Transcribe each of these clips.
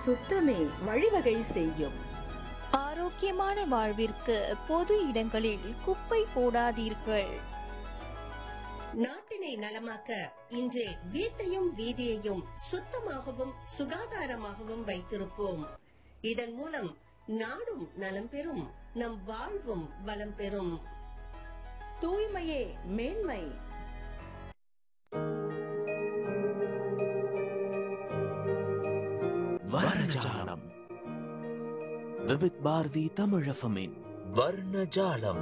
சுத்தமே வழிவகை செய்யும் ஆரோக்கியமான வாழ்விற்கு பொது இடங்களில் குப்பை போடாதீர்கள் நாட்டினை நலமாக்க இன்றே வீட்டையும் வீதியையும் சுத்தமாகவும் சுகாதாரமாகவும் வைத்திருப்போம் இதன் மூலம் நாடும் நலம் பெறும் நம் வாழ்வும் வளம் பெறும் தூய்மையே மேன்மை வர்ணஜாலம் விவித் பாரதி தமிழஃபமின் வர்ணஜாலம்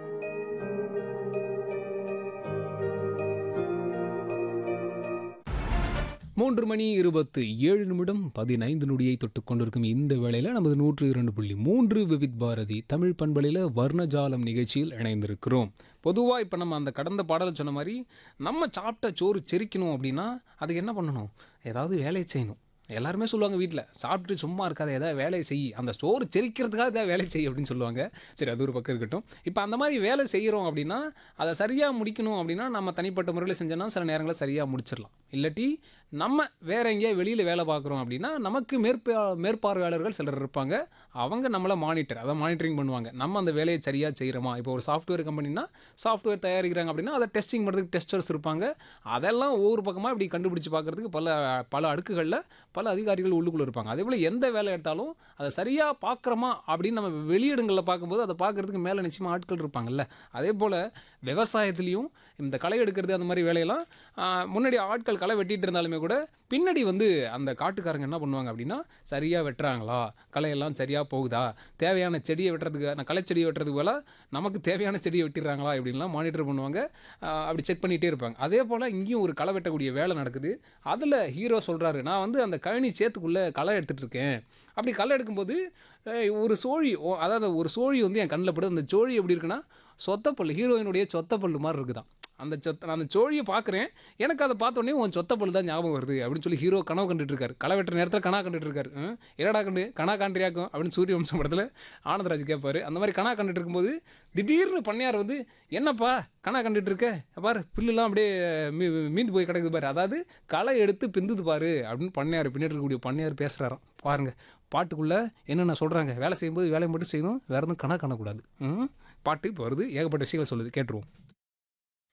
மூன்று மணி இருபத்து ஏழு நிமிடம் பதினைந்து நொடியை தொட்டு கொண்டிருக்கும் இந்த வேளையில் நமது நூற்று இரண்டு புள்ளி மூன்று விவித் பாரதி தமிழ் பண்பலையில் வர்ணஜாலம் நிகழ்ச்சியில் இணைந்திருக்கிறோம் பொதுவாக இப்போ நம்ம அந்த கடந்த பாடல் சொன்ன மாதிரி நம்ம சாப்பிட்ட சோறு செரிக்கணும் அப்படின்னா அதுக்கு என்ன பண்ணணும் ஏதாவது வேலையை செய்யணும் எல்லாருமே சொல்லுவாங்க வீட்டில் சாப்பிட்டுட்டு சும்மா இருக்காத ஏதாவது வேலையை செய் அந்த சோறு செரிக்கிறதுக்காக ஏதாவது வேலை செய் அப்படின்னு சொல்லுவாங்க சரி அது ஒரு பக்கம் இருக்கட்டும் இப்போ அந்த மாதிரி வேலை செய்கிறோம் அப்படின்னா அதை சரியாக முடிக்கணும் அப்படின்னா நம்ம தனிப்பட்ட முறையில் செஞ்சோன்னா சில நேரங்களில் சரியாக முடிச்சிடலாம் இல்லாட்டி நம்ம வேற எங்கேயா வெளியில் வேலை பார்க்குறோம் அப்படின்னா நமக்கு மேற்பா மேற்பார்வையாளர்கள் சிலர் இருப்பாங்க அவங்க நம்மளை மானிட்டர் அதை மானிட்டரிங் பண்ணுவாங்க நம்ம அந்த வேலையை சரியாக செய்கிறோமா இப்போ ஒரு சாஃப்ட்வேர் கம்பெனினா சாஃப்ட்வேர் தயாரிக்கிறாங்க அப்படின்னா அதை டெஸ்டிங் பண்ணுறதுக்கு டெஸ்டர்ஸ் இருப்பாங்க அதெல்லாம் ஒவ்வொரு பக்கமாக இப்படி கண்டுபிடிச்சு பார்க்குறதுக்கு பல பல அடுக்குகளில் பல அதிகாரிகள் உள்ளுக்குள்ளே இருப்பாங்க அதே போல் எந்த வேலை எடுத்தாலும் அதை சரியாக பார்க்குறோமா அப்படின்னு நம்ம வெளியிடங்களில் பார்க்கும்போது அதை பார்க்குறதுக்கு மேலே நிச்சயமாக ஆட்கள் இருப்பாங்கல்ல அதே போல் விவசாயத்துலேயும் இந்த களை எடுக்கிறது அந்த மாதிரி வேலையெல்லாம் ஆ, முன்னாடி ஆட்கள் களை வெட்டிட்டு இருந்தாலுமே கூட பின்னாடி வந்து அந்த காட்டுக்காரங்க என்ன பண்ணுவாங்க அப்படின்னா சரியாக வெட்டுறாங்களா களையெல்லாம் சரியாக போகுதா தேவையான செடியை வெட்டுறதுக்கு நான் களை செடியை வெட்டுறதுக்கு போல நமக்கு தேவையான செடியை வெட்டிடுறாங்களா இப்படின்லாம் மானிட்டர் பண்ணுவாங்க ஆ, அப்படி செக் பண்ணிகிட்டே இருப்பாங்க அதே போல் இங்கேயும் ஒரு களை வெட்டக்கூடிய வேலை நடக்குது அதில் ஹீரோ சொல்கிறாரு நான் வந்து அந்த கழனி சேத்துக்குள்ளே களை எடுத்துகிட்டு இருக்கேன் அப்படி களை எடுக்கும்போது ஏய், ஒரு சோழி ஓ, அதாவது ஒரு சோழி வந்து என் கண்ணில் படுது அந்த சோழி எப்படி இருக்குன்னா சொத்தப்பல்லு ஹீரோயினுடைய சொத்தப்பல்லு மாதிரி இருக்குதான் அந்த சொத்த நான் அந்த சோழியை பார்க்குறேன் எனக்கு அதை பார்த்த உடனே உன் சொத்தப்பல்லு தான் ஞாபகம் வருது அப்படின்னு சொல்லி ஹீரோ கனவு கண்டுட்டு இருக்காரு களை வெட்டுற நேரத்தில் கனா கண்டுட்டு இருக்காரு ம், என்னடா கண்டு கனா காண்றியாக்கும் அப்படின்னு சூரிய வம்சம் படத்தில் ஆனந்தராஜ் கேட்பாரு அந்த மாதிரி கனா கண்டுட்டு இருக்கும்போது திடீர்னு பண்ணையார் வந்து என்னப்பா கனா கண்டுட்டு இருக்க பாரு புல்லுலாம் அப்படியே மீ மீந்து போய் கிடக்குது பாரு அதாவது களை எடுத்து பிந்துது பாரு அப்படின்னு பண்ணையார் பின்னாடி இருக்கக்கூடிய பண்ணையார் பேசுகிறாராம் பாருங்க பாட்டுக்குள்ளே என்னென்ன சொல்கிறாங்க வேலை செய்யும்போது வேலையை மட்டும் செய்யணும் வேறு எதுவும் கணா காணக்கூடாது ம் பாட்டு இப்போ வருது ஏகப்பட்ட விஷயங்கள் சொல்லுது கேட்டுருவோம்